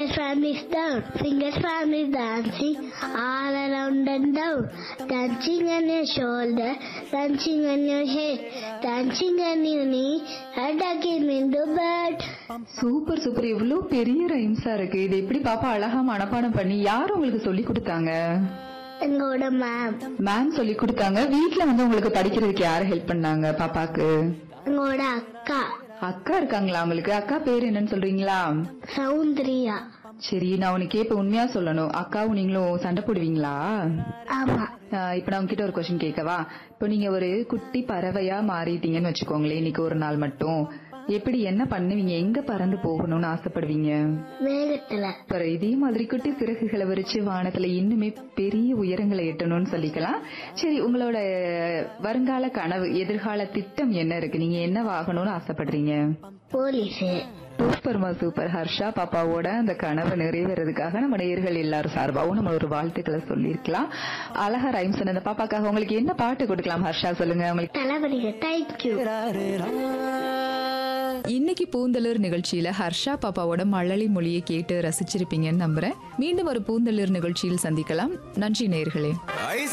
Fingers families down, fingers families dancing all around and down, dancing on your shoulder, dancing on your head, dancing on your knee, and again in the bed. Super super இவ்வளவு பெரிய ரைம்ஸா இருக்கு இது எப்படி பாப்பா அழகா மனப்பாடம் பண்ணி யார் உங்களுக்கு சொல்லி கொடுத்தாங்க எங்களோட மேம் மேம் சொல்லி கொடுத்தாங்க வீட்ல வந்து உங்களுக்கு படிக்கிறதுக்கு யாரு ஹெல்ப் பண்ணாங்க பாப்பாக்கு எங்களோட அக்கா அக்கா இருக்காங்களா உங்களுக்கு அக்கா பேர் என்னன்னு சொல்றீங்களா சௌந்தர்யா சரி நான் உனக்கு இப்ப உண்மையா சொல்லணும் அக்காவும் நீங்களும் சண்டை போடுவீங்களா ஆமா ஆஹ் இப்ப நான் உங்ககிட்ட ஒரு கொஸ்டின் கேட்கவா இப்போ நீங்க ஒரு குட்டி பறவையா மாறிட்டீங்கன்னு வச்சுக்கோங்களேன் இன்னைக்கு ஒரு நாள் மட்டும் எப்படி என்ன பண்ணுவீங்க எங்க பறந்து போகணும்னு ஆசைப்படுவீங்க மேகத்துல அப்புறம் இதே மாதிரி குட்டி சிறகுகளை விரிச்சு வானத்துல இன்னுமே பெரிய உயரங்களை எட்டணும்னு சொல்லிக்கலாம் சரி உங்களோட வருங்கால கனவு எதிர்கால திட்டம் என்ன இருக்கு நீங்க என்ன ஆகணும்னு ஆசைப்படுறீங்க போலீஸ் சூப்பர்மா சூப்பர் ஹர்ஷா பாப்பாவோட அந்த கனவு நிறைவேறதுக்காக நம்ம நேயர்கள் எல்லாரும் சார்பாகவும் நம்ம ஒரு வாழ்த்துக்களை சொல்லியிருக்கலாம் அழகா ரைம்ஸ் அந்த பாப்பாக்காக உங்களுக்கு என்ன பாட்டு கொடுக்கலாம் ஹர்ஷா சொல்லுங்க உங்களுக்கு தளபதிங்க தேங்க்யூ இன்னைக்கு பூந்தளிர் நிகழ்ச்சியில ஹர்ஷா பாப்பாவோட மழலை மொழியை கேட்டு ரசிச்சிருப்பீங்கன்னு நம்புறேன் மீண்டும் ஒரு பூந்தளிர் நிகழ்ச்சியில் சந்திக்கலாம் நன்றி நேர்களே